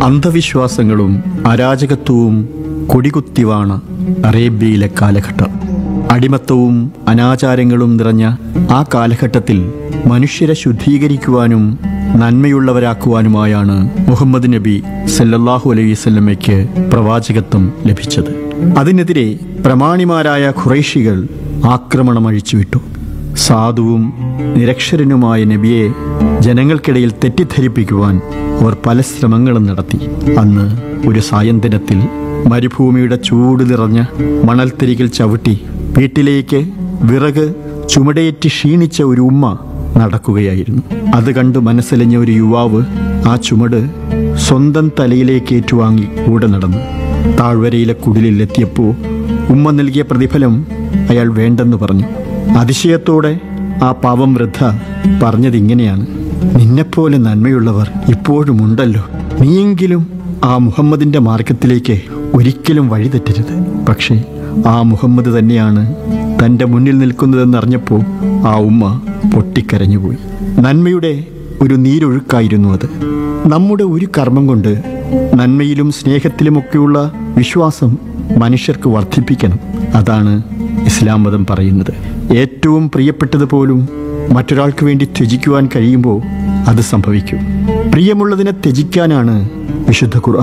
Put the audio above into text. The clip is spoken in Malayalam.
അന്ധവിശ്വാസങ്ങളും അരാജകത്വവും കൊടികുത്തിവാണ അറേബ്യയിലെ കാലഘട്ടം അടിമത്തവും അനാചാരങ്ങളും നിറഞ്ഞ ആ കാലഘട്ടത്തിൽ മനുഷ്യരെ ശുദ്ധീകരിക്കുവാനും നന്മയുള്ളവരാക്കുവാനുമായാണ് മുഹമ്മദ് നബി സല്ലല്ലാഹു അലൈഹി വസല്ലമയ്ക്ക് പ്രവാചകത്വം ലഭിച്ചത് അതിനെതിരെ പ്രമാണിമാരായ ഖുറൈശികൾ ആക്രമണം അഴിച്ചുവിട്ടു സാധുവും നിരക്ഷരനുമായ നബിയെ ജനങ്ങൾക്കിടയിൽ തെറ്റിദ്ധരിപ്പിക്കുവാൻ അവർ പല ശ്രമങ്ങളും നടത്തി അന്ന് ഒരു സായന്തനത്തിൽ മരുഭൂമിയുടെ ചൂട് നിറഞ്ഞ മണൽത്തിരികൾ ചവിട്ടി വീട്ടിലേക്ക് വിറക് ചുമടയേറ്റ് ക്ഷീണിച്ച ഒരു ഉമ്മ നടക്കുകയായിരുന്നു അത് കണ്ട് മനസ്സിലഞ്ഞ ഒരു യുവാവ് ആ ചുമട് സ്വന്തം തലയിലേക്ക് ഏറ്റുവാങ്ങി കൂടെ നടന്നു താഴ്വരയിലെ കുടിലിൽ എത്തിയപ്പോൾ ഉമ്മ നൽകിയ പ്രതിഫലം അയാൾ വേണ്ടെന്ന് പറഞ്ഞു അതിശയത്തോടെ ആ പാവം വൃദ്ധ പറഞ്ഞത് ഇങ്ങനെയാണ് നിന്നെപ്പോലെ നന്മയുള്ളവർ ഇപ്പോഴും ഉണ്ടല്ലോ നീയെങ്കിലും ആ മുഹമ്മദിന്റെ മാർഗത്തിലേക്ക് ഒരിക്കലും വഴിതെറ്റരുത് പക്ഷേ ആ മുഹമ്മദ് തന്നെയാണ് തൻ്റെ മുന്നിൽ നിൽക്കുന്നതെന്നറിഞ്ഞപ്പോൾ ആ ഉമ്മ പൊട്ടിക്കരഞ്ഞുപോയി നന്മയുടെ ഒരു നീരൊഴുക്കായിരുന്നു അത് നമ്മുടെ ഒരു കർമ്മം കൊണ്ട് നന്മയിലും സ്നേഹത്തിലുമൊക്കെയുള്ള വിശ്വാസം മനുഷ്യർക്ക് വർദ്ധിപ്പിക്കണം അതാണ് ഇസ്ലാം മതം പറയുന്നത് ഏറ്റവും പ്രിയപ്പെട്ടത് പോലും മറ്റൊരാൾക്ക് വേണ്ടി ത്യജിക്കുവാൻ കഴിയുമ്പോൾ അത് സംഭവിക്കും പ്രിയമുള്ളതിനെ ത്യജിക്കാനാണ് വിശുദ്ധ ഖുർആൻ